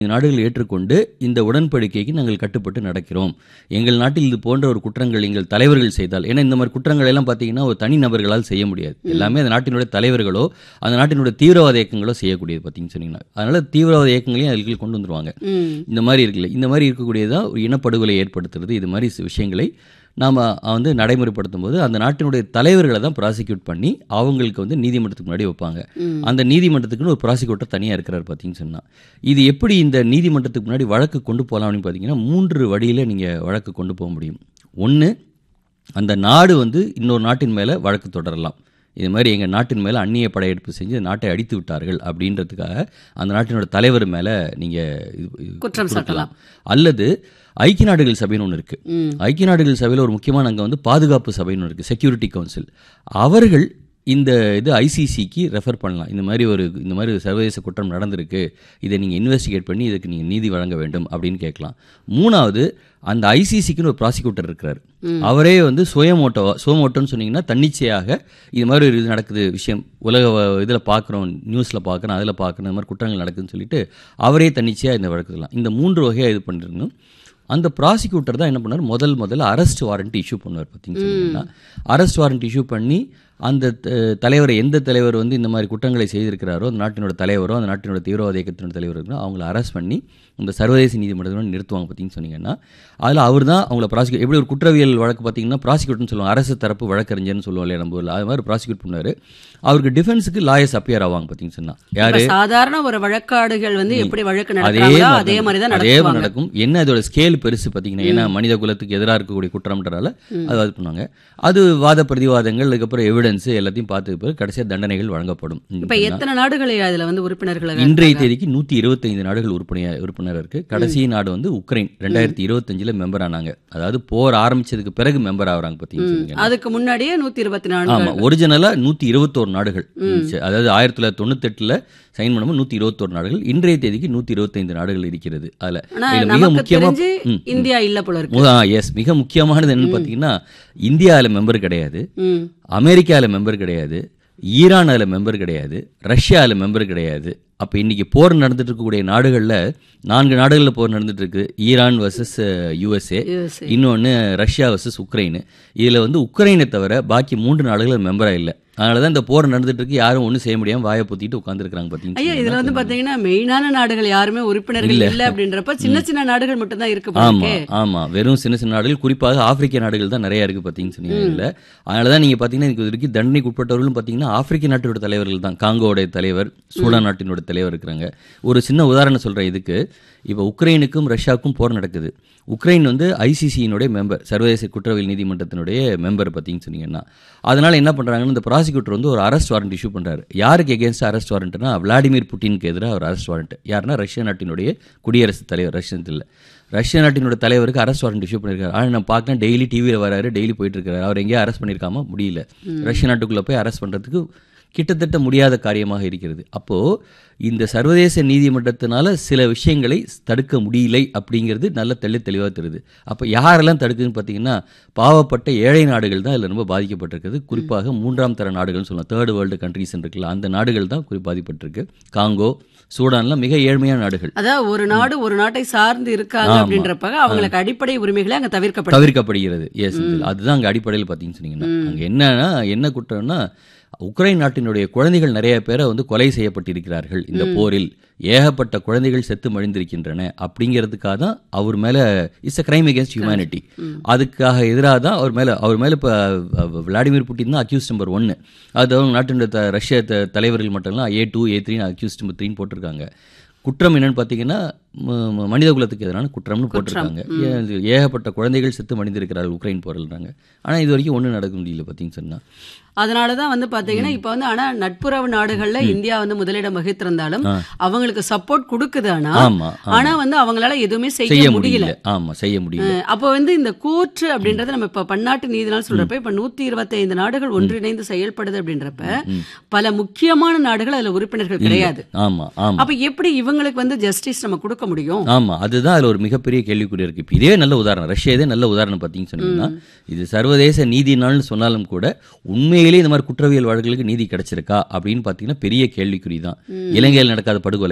நாடுகள் ஏற்றுக்கொண்டு இந்த உடன்படிக்கைக்கு நாங்கள் கட்டுப்பட்டு நடக்கிறோம் எங்கள் நாட்டில் இது போன்ற ஒரு குற்றங்கள் எங்கள் தலைவர்கள் செய்தால் ஏன்னா இந்த மாதிரி குற்றங்கள் எல்லாம் பார்த்தீங்கன்னா ஒரு தனி நபர்களால் செய்ய முடியாது எல்லாமே அந்த நாட்டினுடைய தலைவர்களோ அந்த நாட்டினுடைய தீவிரவாத இயக்கங்களோ செய்யக்கூடியது பார்த்தீங்கன்னு சொன்னீங்கன்னா அதனால தீவிரவாத இயக்கங்களையும் அதுக்கு கொண்டு வந்துருவாங்க ம் இந்த மாதிரி இருக்குல்ல இந்த மாதிரி இருக்கக்கூடியதான் ஒரு இனப்படுகொலை ஏற்படுத்துறது இது மாதிரி சி- விஷயங்களை நாம் வந்து நடைமுறைப்படுத்தும் போது அந்த நாட்டினுடைய தலைவர்களை தான் ப்ராசிக்யூட் பண்ணி அவங்களுக்கு வந்து நீதிமன்றத்துக்கு முன்னாடி வைப்பாங்க ம். அந்த நீதிமன்றத்துக்குன்னு ஒரு ப்ராசிக்யூட்டர் தனியாக இருக்கிறார் பார்த்தீங்கன்னு சொன்னால் இது எப்படி இந்த நீதிமன்றத்துக்கு முன்னாடி வழக்கு கொண்டு போகலாம் அப்படின்னு பார்த்தீங்கன்னா மூன்று வழியில் நீங்கள் வழக்கு கொண்டு போக முடியும் ஒன்று அந்த நாடு வந்து இன்னொரு நாட்டின் மேலே வழக்கு தொடரலாம் இது மாதிரி எங்கள் நாட்டின் மேலே அந்நிய படையெடுப்பு செஞ்சு நாட்டை அடித்து விட்டார்கள் அப்படின்றதுக்காக அந்த நாட்டினோட தலைவர் மேலே நீங்கள் குற்றம் சாட்டலாம் அல்லது ஐக்கிய நாடுகள் சபைன்னு ஒன்று இருக்குது ம் ஐக்கிய நாடுகள் சபையில் ஒரு முக்கியமான அங்கே வந்து பாதுகாப்பு சபைன்னு இருக்குது செக்யூரிட்டி கவுன்சில் அவர்கள் இந்த இது ஐசிசிக்கு ரெஃபர் பண்ணலாம் இந்த மாதிரி ஒரு இந்த மாதிரி ஒரு சர்வதேச குற்றம் நடந்திருக்கு இதை நீங்கள் இன்வெஸ்டிகேட் பண்ணி இதுக்கு நீங்கள் நீதி வழங்க வேண்டும் அப்படின்னு கேட்கலாம் மூணாவது அந்த ஐசிசிக்குன்னு ஒரு ப்ராசிக்யூட்டர் இருக்கிறார் அவரே வந்து சுயமோட்டோ சுயமோட்டோன்னு சொன்னீங்கன்னா தன்னிச்சையாக இது மாதிரி ஒரு இது நடக்குது விஷயம் உலக இதில் பார்க்குறோம் நியூஸில் பார்க்குறோம் அதில் பார்க்குறோம் இந்த மாதிரி குற்றங்கள் நடக்குதுன்னு சொல்லிட்டு அவரே தன்னிச்சையாக இந்த வழக்குலாம் இந்த மூன்று வகையாக இது பண்ணிருக்கணும் அந்த ப்ராசிக்யூட்டர் தான் என்ன பண்ணார் முதல் முதல்ல அரெஸ்ட் வாரண்ட் இஷ்யூ பண்ணுவார் பார்த்தீங்கன்னா அரெஸ்ட் வாரண்ட் இஷ்யூ பண்ணி அந்த த- தலைவரை எந்த தலைவர் வந்து இந்த மாதிரி குற்றங்களை செய்திருக்கிறாரோ அந்த நாட்டினோட தலைவரோ அந்த நாட்டினோட தீவிரவாத இயக்கத்தினோட தலைவர் இருக்கிறோ அவங்கள அரெஸ்ட் பண்ணி இந்த சர்வதேச நீதிமன்றத்தில் நிறுத்துவாங்க பார்த்தீங்கன்னு சொன்னீங்கன்னா அதில் அவர் தான் அவங்கள ப்ராசிக்யூட் எப்படி ஒரு குற்றவியல் வழக்கு பார்த்தீங்கன்னா ப்ராசிக்யூட்னு சொல்லுவாங்க அரசு தரப்பு வழக்கறிஞர்னு சொல்லுவோம் இல்லையா நம்ம ஊர்ல. அது மாதிரி ப்ராசிக்யூட் பண்ணார் அவருக்கு டிஃபென்ஸுக்கு லாயர்ஸ் அப்பியர் ஆவாங்க பார்த்தீங்கன்னு சொன்னா யார் இப்ப சாதாரண ஒரு வழக்காடுகள் வந்து எப்படி வழக்கு அதே நடத்துறாங்களோ மாதிரி அதே மாதிரி தான் அதே மாதிரி நடத்துவாங்க நடக்கும் என்ன அதோட ஸ்கேல் பெருசு பார்த்தீங்கன்னா ஏன்னா மனித குலத்துக்கு எதிராக இருக்கக்கூடிய குற்றம்ன்றதால அது இது பண்ணுவாங்க அது வாத பிரதிவாதங்கள் அதுக்கப்புறம் எவிடன்ஸ் எல்லாத்தையும் பார்த்து பிறகு கடைசியாக தண்டனைகள் வழங்கப்படும் இப்ப எத்தனை நாடுகள் அதுல வந்து உறுப்பினர்கள் இன்றைய தேதிக்கு நூற்றி இருபத்தைந்து நாடுகள் உறுப்பினர் உறுப்பினர் இருக்கு கடைசி நாடு வந்து உக்ரைன் ரெண்டாயிரத்தி இருபத்தஞ்சில் மெம்பர் ஆனாங்க அதாவது போர் ஆரம்பிச்சதுக்கு பிறகு மெம்பர் ஆகுறாங்க பார்த்தீங்கன்னா அதுக்கு முன்னாடியே நூத்தி இருபத்தி நாலு ஆமா ஒரிஜினலா நூத்தி இருபத்தோரு நாடுகள் இருந்துச்சு. அதாவது ஆயிரத்தி தொள்ளாயிரத்தி தொண்ணூத்தெட்டுல சைன் பண்ணும்போது நூத்தி இருபத்தோரு நாடுகள் இன்றைய தேதிக்கு நூத்தி இருபத்தைந்து நாடுகள் இருக்கிறது அதுல ஆனா இதுல மிக நமக்கு முக்கியமா தெரிஞ்சு ம், இந்தியா இல்ல போல இருக்கு எஸ் மிக முக்கியமானது என்னன்னு பார்த்தீங்கன்னா இந்தியாவில் மெம்பர் கிடையாது ம் அமெரிக்காவில் மெம்பர் கிடையாது ஈரான் அதில் மெம்பர் கிடையாது ரஷ்யாவில் மெம்பர் கிடையாது அப்போ இன்னைக்கு போர் நடந்துட்டு இருக்கக்கூடிய நாடுகளில் நான்கு நாடுகளில் போர் நடந்துட்டு இருக்கு ஈரான் வர்சஸ் யூஎஸ்ஏ USA. இன்னொன்று ரஷ்யா வர்சஸ் உக்ரைனு இதில் வந்து உக்ரைனை தவிர பாக்கி மூன்று நாடுகள் மெம்பராக இல்லை அதனால தான் இந்த போர் நடந்துட்டு இருக்கு யாரும் ஒன்றும் செய்ய முடியாமல் வாயை பொத்திட்டு உட்காந்துருக்காங்க ஐயா இதுல வந்து பார்த்தீங்கன்னா பாத்தீங்கன்னா மெயினான நாடுகள் யாருமே உறுப்பினர்கள் இல்ல அப்படின்றப்ப சின்ன சின்ன நாடுகள் மட்டும் தான் இருக்கு போல ஆமா இருக்கே. ஆமா வெறும் சின்ன சின்ன நாடுகள் குறிப்பாக ஆப்பிரிக்க நாடுகள் தான் நிறைய இருக்கு பாத்தீங்கன்னு சொன்னீங்கல்ல அதனால தான் நீங்க பாத்தீங்கன்னா இதுக்கு வரைக்கும் தண்டனைக்கு உட்பட்டவர்களும் பாத்தீங்கன்னா ஆப்பிரிக்க நாட்டோட தலைவர்கள் தான் காங்கோடைய தலைவர் சூடான் நாட்டினோட தலைவர் இருக்கிறாங்க ஒரு சின்ன உதாரணம் சொல்றேன் இதுக்கு இப்போ உக்ரைனுக்கும் ரஷ்யாவுக்கும் போர் நடக்குது உக்ரைன் வந்து ஐசிசியினுடைய மெம்பர் சர்வதேச குற்றவியல் நீதிமன்றத்தினுடைய மெம்பர் பார்த்தீங்கன்னு சொன்னீங்கன்னா அதனால என்ன பண்றாங்கன்னா இந்த ப்ராசிக்யூட்டர் வந்து ஒரு அரெஸ்ட் வாரண்ட் இஷ்யூ பண்றாரு யாருக்கு எகேன்ஸ்ட் அரெஸ்ட் வாரண்ட்னா விளாடிமிர் புட்டினுக்கு எதிராக ஒரு அரெஸ்ட் வாரண்ட் யாருன்னா ரஷ்ய நாட்டினுடைய குடியரசுத் தலைவர் ரஷ்யத்தில் ரஷ்ய நாட்டினோட தலைவருக்கு அரெஸ்ட் வாரண்ட் இஷ்யூ பண்ணியிருக்காரு ஆனால் நான் பார்க்கணும் டெய்லி டிவியில் வராரு டெய்லி போயிட்டு இருக்காரு அவர் எங்கேயும் அரெஸ்ட் பண்ணியிருக்காம முடியல ரஷ்ய நாட்டுக்குள்ளே போய் அரெஸ்ட் பண்ணுறதுக்கு கிட்டத்தட்ட முடியாத காரியமாக இருக்கிறது அப்போது இந்த சர்வதேச நீதிமன்றத்தினால சில விஷயங்களை தடுக்க முடியலை அப்படிங்கிறது நல்ல தெளி தெளிவாக தெரியுது அப்போ யாரெல்லாம் தடுக்குதுன்னு பார்த்தீங்கன்னா பாவப்பட்ட ஏழை நாடுகள் தான் இதில் ரொம்ப பாதிக்கப்பட்டிருக்குது குறிப்பாக மூன்றாம் தர நாடுகள்னு சொல்லலாம் தேர்ட் வேர்ல்டு கண்ட்ரீஸ் இருக்குல்ல அந்த நாடுகள் தான் குறி பாதிப்பட்டிருக்கு காங்கோ சூடான்லாம் மிக ஏழ்மையான நாடுகள் அதாவது ஒரு நாடு ஒரு நாட்டை சார்ந்து இருக்காங்க ஆமா. அப்படின்றப்ப அவங்களுக்கு அடிப்படை உரிமைகளை அங்க தவிர்க்கப்படும் தவிர்க்கப்படுகிறது எஸ் அதுதான் அங்கே அடிப்படையில் பார்த்தீங்கன்னு சொன்னீங்கன்னா அங்கே என்னன்னா என்ன குற்றம்னா உக்ரைன் நாட்டினுடைய குழந்தைகள் நிறைய பேரை வந்து கொலை செய்யப்பட்டிருக்கிறார்கள் இந்த போரில் ஏகப்பட்ட குழந்தைகள் செத்து மழிந்திருக்கின்றன அப்படிங்கிறதுக்காக தான் அவர் மேலே it's a crime against humanity அதுக்காக எதிராக தான் அவர் மேலே அவர் மேலே இப்போ விளாடிமிர் புட்டின் தான் அக்யூஸ் நம்பர் ஒன்று அது அவங்க நாட்டினுடைய த- ரஷ்ய த- தலைவர்கள் மட்டும் இல்லை A two A three accused number த்ரீன்னு போட்டிருக்காங்க குற்றம் என்னன்னு பார்த்தீங்கன்னா ம- ம- மனித குலத்துக்கு எதிரான குற்றம்னு போட்டிருக்காங்க ஏ- இது ஏகப்பட்ட குழந்தைகள் செத்து மடிந்திருக்கிறார்கள் உக்ரைன் போரில்றாங்க ஆனால் இது வரைக்கும் ஒன்றும் நடக்க முடியல பார்த்தீங்கன்னு சொன்னா அதனாலதான் வந்து பாத்தீங்கன்னா இப்ப வந்து ஆனா நட்புறவு நாடுகள்ல இந்தியா வந்து முதலிடம் வகித்திருந்தாலும் அவங்களுக்கு சப்போர்ட் கொடுக்குது ஆனா ஆமா ஆமா. ஆனா வந்து அவங்களால எதுவுமே செய்ய செய்ய முடியல முடியல ஆமா செய்ய முடியல அஹ் அப்போ வந்து இந்த கூற்று அப்படின்றத நம்ம இப்ப பன்னாட்டு நீதி நாள் சொல்றப்ப இப்ப நூத்தி இருபத்தி ஐந்து நாடுகள் ஒன்றிணைந்து செயல்படுது அப்படின்றப்ப பல முக்கியமான நாடுகள் அதுல உறுப்பினர்கள் கிடையாது ஆமா ஆமா அப்ப எப்படி இவங்களுக்கு வந்து ஜஸ்டிஸ் நம்ம கொடுக்க முடியும் ஆமா அதுதான் அதுல ஒரு மிகப்பெரிய கேள்விக்குறி இருக்கு இப்போ இதே நல்ல உதாரணம் ரஷ்யா இதே நல்ல உதாரணம் பார்த்தீங்கன்னு சொன்னீங்கன்னா இது சர்வதேச நீதி நாள்னு சொன்னாலும் கூட உண்மையிலேயே இந்த மாதிரி குற்றவியல் வழக்குகளுக்கு நீதி கிடைச்சிருக்கா அப்படின்னு பார்த்தீங்கன்னா பெரிய கேள்விக்குறி தான் இலங்கையில் நடக்காத படுகொலையா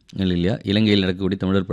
இல்லையா இலங்கையில் நடக்கக்கூடிய தமிழர்